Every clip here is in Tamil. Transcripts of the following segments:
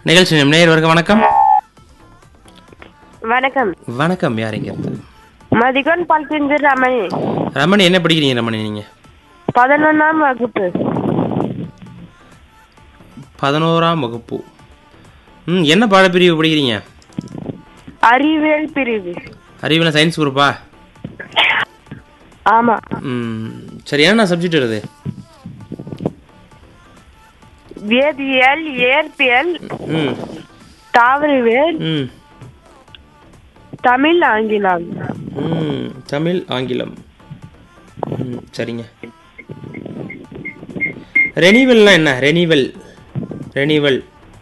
நிகழ்ச்சி நேயர்களுக்கு வணக்கம் வணக்கம் வணக்கம் யார் இங்க இருந்து மதிகன் பல்பிந்து ரமணி ரமணி என்ன படிக்கிறீங்க ரமணி நீங்க பதினொன்றாம் வகுப்பு பதினோராம் வகுப்பு ம் என்ன பாடப்பிரிவு படிக்கிறீங்க அறிவியல் பிரிவு அறிவியல் சயின்ஸ் குரூப்பா ஆமா ம் சரி என்ன சப்ஜெக்ட் வருது வேதியியல் இயற்பியல் ம் தாவரவியல் ம் தமிழ் ஆங்கிலம் ம் தமிழ் ஆங்கிலம் ம் சரிங்க ரெனிவல்னா என்ன ரெனிவல் ரெனிவல்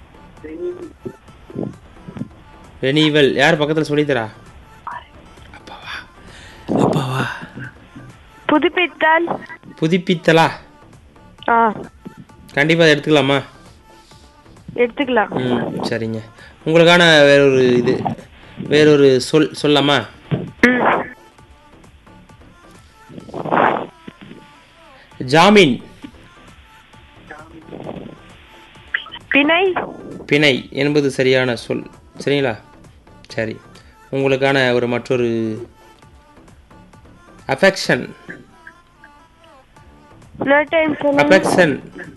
ரெனிவல் யார் பக்கத்தில் சொல்லித்தரா அப்பாவா அப்பாவா புதுப்பித்தல் புதுப்பித்தலா ஆ கண்டிப்பாக அதை எடுத்துக்கலாமா எடுத்துக்கலாம் ம் சரிங்க உங்களுக்கான வேறொரு இது வேறொரு சொல் சொல்லாமா ம். ஜாமீன் பிணை பிணை என்பது சரியான சொல் சரிங்களா சரி உங்களுக்கான ஒரு மற்றொரு அஃபெக்ஷன் இன்னொரு டைம் சொல்லுங்க அஃபெக்ஷன்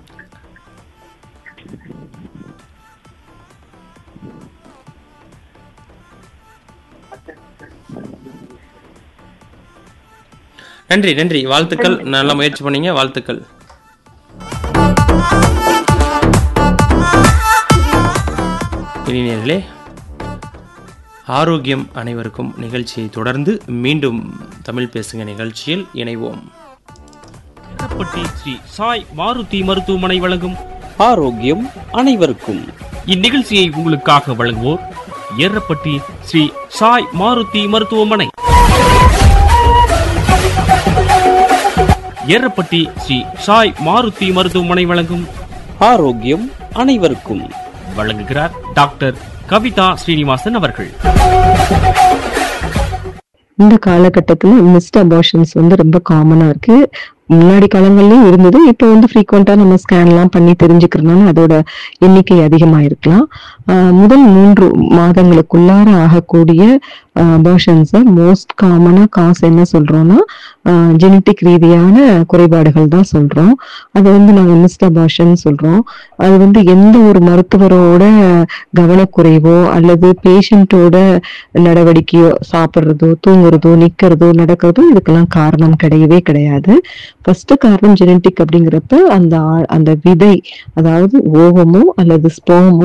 நன்றி நன்றி வாழ்த்துக்கள் நல்லா முயற்சி பண்ணீங்க வாழ்த்துக்கள் இனியர்களே ஆரோக்கியம் அனைவருக்கும் நிகழ்ச்சியை தொடர்ந்து மீண்டும் தமிழ் பேசுங்க நிகழ்ச்சியில் இணைவோம் ஏரப்பட்டி ஸ்ரீ சாய் மாருதி மருத்துவமனை வழங்கும் ஆரோக்கியம் அனைவருக்கும் இந்நிகழ்ச்சியை உங்களுக்காக வழங்குவோர் ஏரப்பட்டி ஸ்ரீ சாய் மாருதி மருத்துவமனை ஏரப்பட்டி ஸ்ரீ சாய் மாருதி மருத்துவமனை வழங்கும் ஆரோக்கியம் அனைவருக்கும் வழங்குகிறார் டாக்டர் கவிதா ஸ்ரீனிவாசன் அவர்கள் இந்த காலகட்டத்துல மிஸ்ட் அபார்ஷன்ஸ் வந்து ரொம்ப காமனா இருக்கு முன்னாடி காலங்கள்லயும் இருந்தது இப்போ வந்து ஃப்ரீக்வெண்டா நம்ம ஸ்கேன் எல்லாம் பண்ணி தெரிஞ்சுக்கிறதுனால அதோட எண்ணிக்கை அதிகமா இருக்கலாம் ஆஹ் முதல் மூன்று மாதங்களுக்குள்ளார ஆகக்கூடிய அபார்ஷன்ஸை மோஸ்ட் காமனா காசு என்ன சொல்றோம்னா ஜெனட்டிக் ரீதியான குறைபாடுகள் தான் சொல்றோம் அது வந்து நாங்க மிஸ்ட் அபார்ஷன் சொல்றோம் அது வந்து எந்த ஒரு மருத்துவரோட கவனக்குறைவோ அல்லது பேஷண்டோட நடவடிக்கையோ சாப்பிட்றதோ தூங்குறதோ நிக்கிறதோ நடக்கிறதோ இதுக்கெல்லாம் காரணம் கிடையவே கிடையாது ஃபர்ஸ்ட் காரணம் ஜெனட்டிக் அப்படிங்கிறப்ப அந்த ஆ- அந்த விதை அதாவது ஓவமோ அல்லது ஸ்போமோ